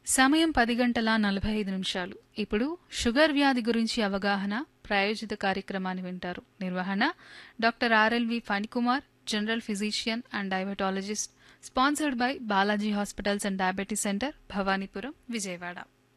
సమయం పది గంటల నలభై ఐదు నిమిషాలు ఇప్పుడు షుగర్ వ్యాధి గురించి అవగాహన ప్రాయోజిత కార్యక్రమాన్ని వింటారు నిర్వహణ doctor RLV Phanikumar general physician and diabetologist sponsored by Balaji hospitals and diabetes centre Bhavanipuram Vijayawada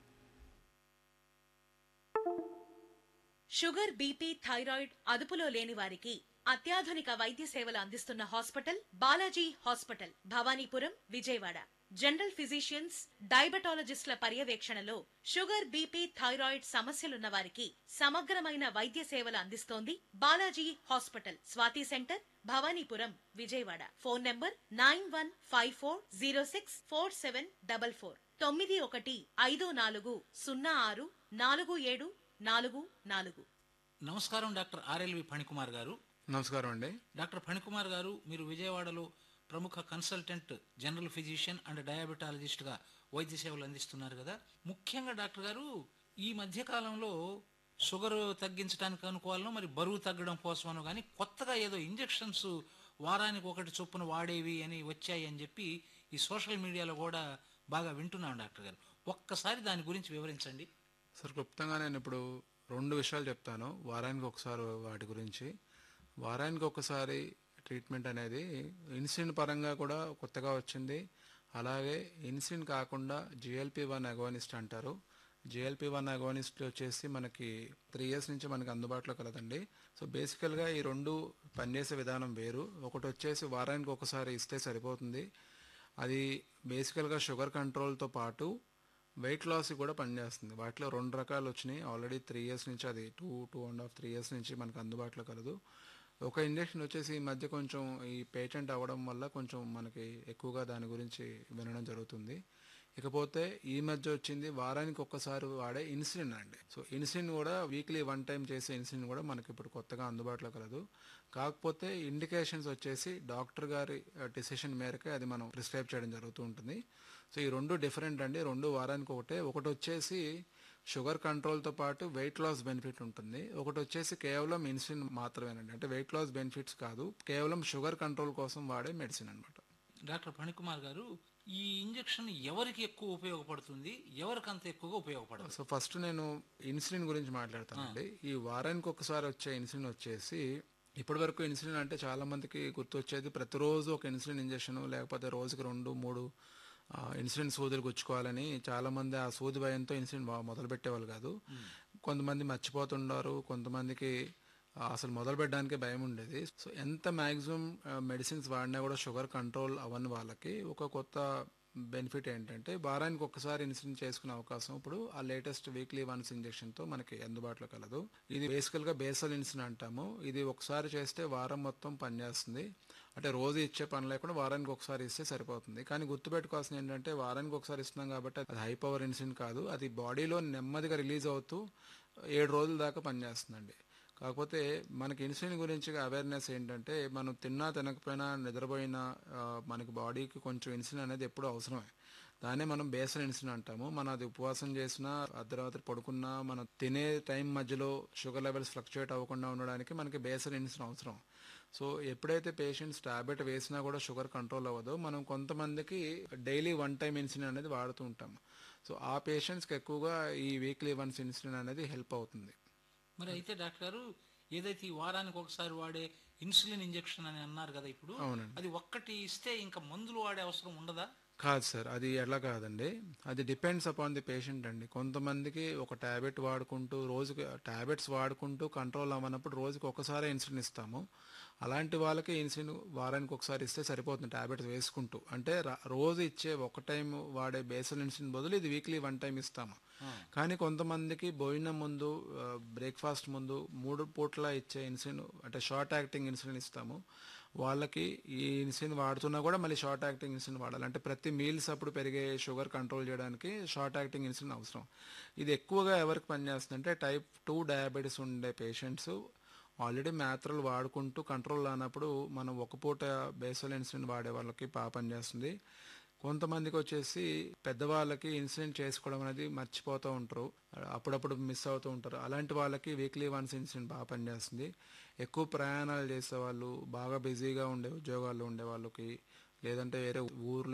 sugar BP thyroid అదుపులో లేని వారికి అత్యాధునిక వైద్య సేవలు అందిస్తున్న hospital Balaji hospital Bhavanipuram Vijayawada general physicians డయాబెటాలజిస్టుల పర్యవేక్షణలో షుగర్ బీపీ థైరాయిడ్ సమస్యలున్న వారికి సమగ్రమైన వైద్య సేవలు అందిస్తోంది Balaji hospital Swathi centre Bhavanipuram Vijayawada phone number nine one five four zero six four seven double four తొమ్మిది ఒకటి ఐదు నాలుగు సున్నా ఆరు నాలుగు ఏడు నాలుగు నాలుగు నమస్కారం డాక్టర్ ఆర్ఎల్వి ఫణికుమార్ గారు నమస్కారం అండి డాక్టర్ ఫణికుమార్ గారు మీరు విజయవాడలో ప్రముఖ consultant general physician and diabetologist గా వైద్య సేవలు అందిస్తున్నారు కదా ముఖ్యంగా డాక్టర్ గారు ఈ మధ్య కాలంలో షుగర్ తగ్గించడానికి అనుకోవాలనో మరి బరువు తగ్గడం కోసమనో కానీ కొత్తగా ఏదో ఇంజెక్షన్స్ వారానికి ఒకటి చొప్పున వాడేవి అని వచ్చాయి అని చెప్పి ఈ సోషల్ మీడియాలో కూడా బాగా వింటున్నాం డాక్టర్ గారు ఒక్కసారి దాని గురించి వివరించండి సార్ క్లుప్తంగా నేను ఇప్పుడు రెండు విషయాలు చెప్తాను వారానికి ఒకసారి వాటి గురించి వారానికి ఒకసారి ట్రీట్మెంట్ అనేది ఇన్సులిన్ పరంగా కూడా కొత్తగా వచ్చింది అలాగే ఇన్సులిన్ కాకుండా జిఎల్పి వన్ అగోనిస్ట్ అంటారు జిఎల్పి వన్ అగోనిస్ట్ వచ్చేసి మనకి త్రీ ఇయర్స్ నుంచి మనకి అందుబాటులో కలదండి సో బేసికల్గా ఈ రెండు పనిచేసే విధానం వేరు ఒకటి వచ్చేసి వారానికి ఒకసారి ఇస్తే సరిపోతుంది అది బేసికల్గా షుగర్ కంట్రోల్తో పాటు వెయిట్ లాస్ కూడా పనిచేస్తుంది వాటిలో రెండు రకాలు వచ్చినాయి ఆల్రెడీ త్రీ ఇయర్స్ నుంచి అది two two and half three years నుంచి మనకు అందుబాటులో కలదు ఒక ఇంజెక్షన్ వచ్చేసి ఈ మధ్య కొంచెం ఈ పేటెంట్ అవ్వడం వల్ల కొంచెం మనకి ఎక్కువగా దాని గురించి వినడం జరుగుతుంది ఇకపోతే ఈ మధ్య వచ్చింది వారానికి ఒక్కసారి వాడే ఇన్సులిన్ అండి సో ఇన్సులిన్ కూడా వీక్లీ వన్ టైం చేసే ఇన్సులిన్ కూడా మనకి ఇప్పుడు కొత్తగా అందుబాటులో కలదు కాకపోతే ఇండికేషన్స్ వచ్చేసి డాక్టర్ గారి డిసిషన్ మేరకే అది మనం ప్రిస్క్రైబ్ చేయడం జరుగుతూ ఉంటుంది సో ఈ రెండు డిఫరెంట్ అండి రెండు వారానికి ఒకటే ఒకటి వచ్చేసి షుగర్ కంట్రోల్తో పాటు వెయిట్ లాస్ బెనిఫిట్ ఉంటుంది ఒకటి వచ్చేసి కేవలం ఇన్సులిన్ మాత్రమేనండి అంటే వెయిట్ లాస్ బెనిఫిట్స్ కాదు కేవలం షుగర్ కంట్రోల్ కోసం వాడే మెడిసిన్ అనమాట డాక్టర్ ఫణికుమార్ గారు ఈ ఇంజెక్షన్ ఎవరికి ఎక్కువ ఉపయోగపడుతుంది ఎవరికి అంత ఎక్కువగా ఉపయోగపడదు సో ఫస్ట్ నేను ఇన్సులిన్ గురించి మాట్లాడతానండి ఈ వారానికి ఒకసారి వచ్చే ఇన్సులిన్ వచ్చేసి ఇప్పటి వరకు ఇన్సులిన్ అంటే చాలా మందికి గుర్తొచ్చేది ప్రతిరోజు ఒక ఇన్సులిన్ ఇంజెక్షన్ లేకపోతే రోజుకి రెండు మూడు ఆ, ఇన్సులిన్ సూదులు గుచ్చుకోవాలని చాలా మంది ఆ సూది భయంతో ఇన్సులిన్ వా- మొదలు పెట్టేవాళ్ళు కాదు కొంతమంది మర్చిపోతుండారు కొంతమందికి ఆ, అసలు మొదలు పెట్టడానికి భయం ఉండేది సో ఎంత మ్యాక్సిమం మెడిసిన్స్ వాడినా కూడా షుగర్ కంట్రోల్ అవ్వని వాళ్ళకి ఒక కొత్త బెనిఫిట్ ఏంటంటే వారానికి ఒక్కసారి ఇన్సులిన్ చేసుకునే అవకాశం ఇప్పుడు ఆ లేటెస్ట్ వీక్లీ వన్స్ ఇంజెక్షన్తో మనకి అందుబాటులో కలదు ఇది బేసికల్గా బేసల్ ఇన్సులిన్ అంటాము ఇది ఒకసారి చేస్తే వారం మొత్తం పనిచేస్తుంది అంటే రోజు ఇచ్చే పని లేకుండా వారానికి ఒకసారి ఇస్తే సరిపోతుంది కానీ గుర్తుపెట్టుకోవాల్సింది ఏంటంటే వారానికి ఒకసారి ఇస్తున్నాం కాబట్టి అది హై పవర్ ఇన్సులిన్ కాదు అది బాడీలో నెమ్మదిగా రిలీజ్ అవుతూ ఏడు రోజుల దాకా పనిచేస్తుందండి కాకపోతే మనకి ఇన్సులిన్ గురించి అవేర్నెస్ ఏంటంటే మనం తిన్నా తినకపోయినా నిద్రపోయినా ఆ, మనకి బాడీకి కొంచెం ఇన్సులిన్ అనేది ఎప్పుడూ అవసరమే దాన్నే మనం బేసల్ ఇన్సులిన్ అంటాము మనం అది ఉపవాసం చేసినా అర్ధరాత్రి పడుకున్నా మనం తినే టైం మధ్యలో షుగర్ లెవెల్స్ ఫ్లక్చుయేట్ అవ్వకుండా ఉండడానికి మనకి బేసల్ ఇన్సులిన్ అవసరం సో ఎప్పుడైతే పేషెంట్స్ టాబ్లెట్ వేసినా కూడా షుగర్ కంట్రోల్ అవ్వదో మనం కొంతమందికి డైలీ వన్ టైం ఇన్సులిన్ అనేది వాడుతూ ఉంటాం సో ఆ పేషెంట్స్కి ఎక్కువగా ఈ వీక్లీ వన్స్ ఇన్సులిన్ అనేది హెల్ప్ అవుతుంది మరి అయితే డాక్టర్ గారు ఏదైతే ఈ వారానికి ఒకసారి వాడే ఇన్సులిన్ ఇంజెక్షన్ అని అన్నారు కదా ఇప్పుడు అవునండి. అది ఒక్కటి ఇస్తే ఇంకా మందులు వాడే అవసరం ఉండదా కాదు సార్ అది ఎలా కాదండి అది డిపెండ్స్ అపాన్ ది పేషెంట్ అండి కొంతమందికి ఒక టాబ్లెట్ వాడుకుంటూ రోజుకి టాబ్లెట్స్ వాడుకుంటూ కంట్రోల్ అవ్వనప్పుడు రోజుకి ఒకసారి ఇన్సులిన్ ఇస్తాము అలాంటి వాళ్ళకి ఇన్సులిన్ వారానికి ఒకసారి ఇస్తే సరిపోతుంది టాబ్లెట్స్ వేసుకుంటూ అంటే రా- రోజు ఇచ్చే ఒక టైం వాడే బేసల్ ఇన్సులిన్ బదులు ఇది వీక్లీ వన్ టైం ఇస్తాము కానీ కొంతమందికి భోజనం ముందు బ్రేక్ఫాస్ట్ ముందు మూడు పూట్ల ఇచ్చే ఇన్సులిన్ అంటే షార్ట్ యాక్టింగ్ ఇన్సులిన్ ఇస్తాము వాళ్ళకి ఈ ఇన్సులిన్ వాడుతున్నా కూడా మళ్ళీ షార్ట్ యాక్టింగ్ ఇన్సులిన్ వాడాలి అంటే ప్రతి మీల్స్ అప్పుడు పెరిగే షుగర్ కంట్రోల్ చేయడానికి షార్ట్ యాక్టింగ్ ఇన్సులిన్ అవసరం ఇది ఎక్కువగా ఎవరికి పనిచేస్తుందంటే టైప్ టూ డయాబెటీస్ ఉండే పేషెంట్స్ ఆల్రెడీ మాత్రలు వాడుకుంటూ కంట్రోల్ అన్నప్పుడు మనం ఒక పూట బేసల్ ఇన్సులిన్ వాడే వాళ్ళకి బాగా పనిచేస్తుంది కొంతమందికి వచ్చేసి పెద్దవాళ్ళకి ఇన్సులిన్ చేసుకోవడం అనేది మర్చిపోతూ ఉంటారు అప్పుడప్పుడు మిస్ అవుతూ ఉంటారు అలాంటి వాళ్ళకి వీక్లీ వన్స్ ఇన్సులిన్ బాగా పనిచేస్తుంది ఎక్కువ ప్రయాణాలు చేసే వాళ్ళు బాగా బిజీగా ఉండే ఉద్యోగాల్లో ఉండే వాళ్ళకి లేదంటే వేరే ఊర్లో